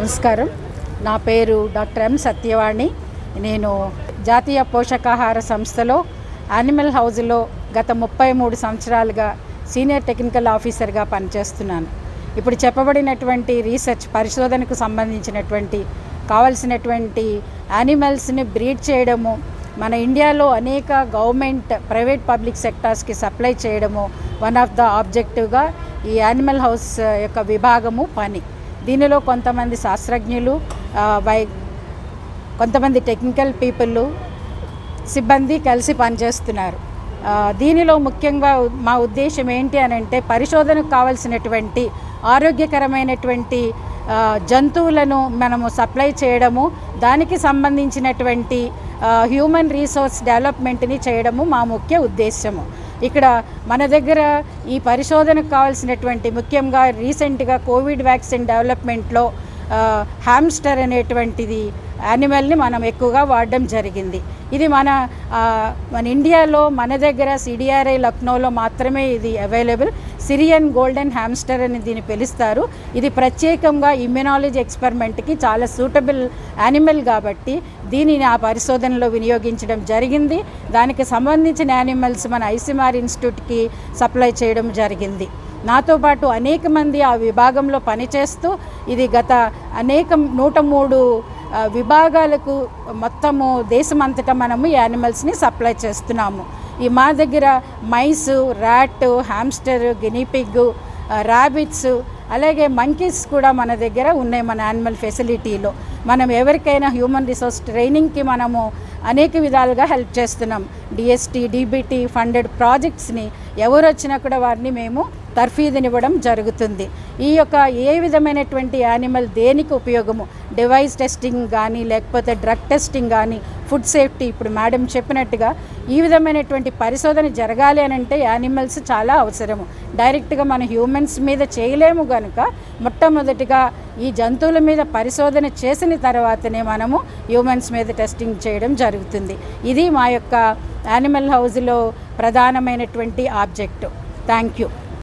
నమస్కారం నా పేరు డాక్టర్ ఎం సత్యవాణి నేను జాతీయ పోషకాహార సంస్థలో యానిమల్ హౌజ్లో గత ముప్పై మూడు సంవత్సరాలుగా సీనియర్ టెక్నికల్ ఆఫీసర్గా పనిచేస్తున్నాను ఇప్పుడు చెప్పబడినటువంటి రీసెర్చ్ పరిశోధనకు సంబంధించినటువంటి కావలసినటువంటి యానిమల్స్ని బ్రీడ్ చేయడము మన ఇండియాలో అనేక గవర్నమెంట్ ప్రైవేట్ పబ్లిక్ సెక్టార్స్కి సప్లై చేయడము వన్ ఆఫ్ ద ఆబ్జెక్టివ్గా ఈ యానిమల్ హౌస్ యొక్క విభాగము పని దీనిలో కొంతమంది శాస్త్రజ్ఞులు ఆ, వై కొంతమంది టెక్నికల్ పీపుల్ సిబ్బంది కలిసి పనిచేస్తున్నారు ఆ, దీనిలో ముఖ్యంగా ఉ- మా ఉద్దేశం ఏంటి అని అంటే పరిశోధనకు కావాల్సినటువంటి ఆరోగ్యకరమైనటువంటి ఆ, జంతువులను మనము సప్లై చేయడము దానికి సంబంధించినటువంటి హ్యూమన్ రీసోర్స్ డెవలప్మెంట్ని చేయడము మా ముఖ్య ఉద్దేశము ఇక్కడ మన దగ్గర ఈ పరిశోధనకు కావాల్సినటువంటి ముఖ్యంగా రీసెంట్గా కోవిడ్ వ్యాక్సిన్ డెవలప్మెంట్లో హ్యామ్స్టర్ అనేటువంటిది యానిమల్ని మనం ఎక్కువగా వాడడం జరిగింది ఇది మన ఆ, మన ఇండియాలో మన దగ్గర సిడిఆర్ఐ లక్నోలో మాత్రమే ఇది అవైలబుల్ సిరియన్ గోల్డెన్ హ్యామ్స్టర్ అని దీన్ని పిలుస్తారు ఇది ప్రత్యేకంగా ఇమ్యునాలజీ ఎక్స్పెరిమెంట్కి చాలా సూటబుల్ యానిమల్ కాబట్టి దీనిని ఆ పరిశోధనలో వినియోగించడం జరిగింది దానికి సంబంధించిన యానిమల్స్ మన ఐసిమార్ ఇన్స్టిట్యూట్కి సప్లై చేయడం జరిగింది నాతో పాటు అనేక మంది ఆ విభాగంలో పనిచేస్తూ ఇది గత అనేక నూట మూడు ఆ, విభాగాలకు మొత్తము దేశమంతటా మనము ఈ యానిమల్స్ని సప్లై చేస్తున్నాము ఈ మా దగ్గర mice rat hamster guinea pig rabbits అలాగే మంకీస్ కూడా మన దగ్గర ఉన్నాయి మన యానిమల్ ఫెసిలిటీలో మనం ఎవరికైనా హ్యూమన్ రిసోర్స్ ట్రైనింగ్కి మనము అనేక విధాలుగా హెల్ప్ చేస్తున్నాం డిఎస్టీ డీబీటీ ఫండెడ్ ప్రాజెక్ట్స్ని ఎవరు వచ్చినా కూడా వారిని మేము తర్ఫీదునివ్వడం జరుగుతుంది ఈ యొక్క ఏ విధమైనటువంటి యానిమల్ దేనికి ఉపయోగము డివైస్ టెస్టింగ్ కానీ లేకపోతే డ్రగ్ టెస్టింగ్ కానీ ఫుడ్ సేఫ్టీ ఇప్పుడు మేడం చెప్పినట్టుగా ఈ విధమైనటువంటి పరిశోధన జరగాలి అని అంటే యానిమల్స్ చాలా అవసరము డైరెక్ట్గా మన హ్యూమన్స్ మీద చేయలేము కనుక మొట్టమొదటిగా ఈ జంతువుల మీద పరిశోధన చేసిన తర్వాతనే మనము హ్యూమన్స్ మీద టెస్టింగ్ చేయడం జరుగుతుంది ఇది మా యొక్క యానిమల్ హౌజ్లో ప్రధానమైనటువంటి ఆబ్జెక్టు థ్యాంక్ యూ